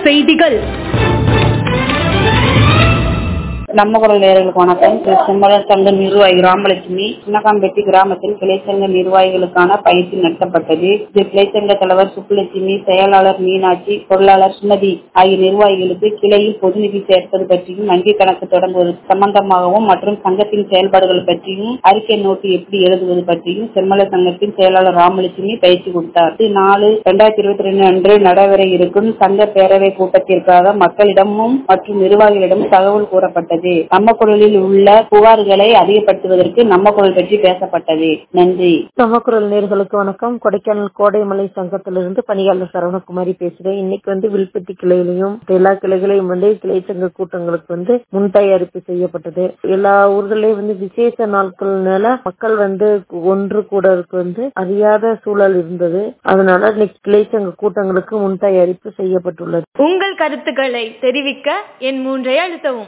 செய்திகள் நம்ம குரல் நேயர்களுக்கு வணக்கம் இது செம்மலர் சங்க நிர்வாகி ராமலட்சுமி சின்னகாம்பட்டி கிராமத்தில் கிளைச்சங்க நிர்வாகிகளுக்கான பயிற்சி நடத்தப்பட்டது இது கிளைச்சங்க தலைவர் சுப்புலட்சுமி செயலாளர் மீனாட்சி பொருளாளர் சுமதி ஆகிய நிர்வாகிகளுக்கு கிளையில் பொது நிதி சேர்ப்பது பற்றியும் வங்கி கணக்கு தொடங்குவது சம்பந்தமாகவும் மற்றும் சங்கத்தின் செயல்பாடுகள் பற்றியும் அறிக்கை நோட்டு எப்படி எழுதுவது பற்றியும் செம்மலர் சங்கத்தின் செயலாளர் ராமலட்சுமி பயிற்சி கொடுத்தார் இது நாலு இரண்டாயிரத்தி இருபத்தி ரெண்டு அன்று நடைபெற இருக்கும் சங்க பேரவை கூட்டத்திற்காக மக்களிடமும் மற்றும் நிர்வாகிகளிடம் தகவல் கூறப்பட்டது நம்ம குரலில் உள்ள புகார்களை அதிகப்படுத்துவதற்கு நம்ம குரல் பற்றி பேசப்பட்டது நன்றி நம்ம குரல் நேர்களுக்கு வணக்கம் கொடைக்கானல் கோடைமலை சங்கத்திலிருந்து பணியாளர் சரவணகுமாரி பேசுறேன் இன்னைக்கு வந்து வில்பட்டி கிளையிலையும் எல்லா கிளைகளையும் வந்து கிளை சங்க கூட்டங்களுக்கு வந்து முன் தயாரிப்பு செய்யப்பட்டது எல்லா ஊர்களையும் வந்து விசேஷ நாட்கள்னால மக்கள் வந்து ஒன்று கூடறதுக்கு வந்து அறியாத சூழல் இருந்தது அதனால இன்னைக்கு கிளை சங்க கூட்டங்களுக்கு முன் தயாரிப்பு செய்யப்பட்டுள்ளது உங்கள் கருத்துக்களை தெரிவிக்க என் மூன்றை அழுத்தவும்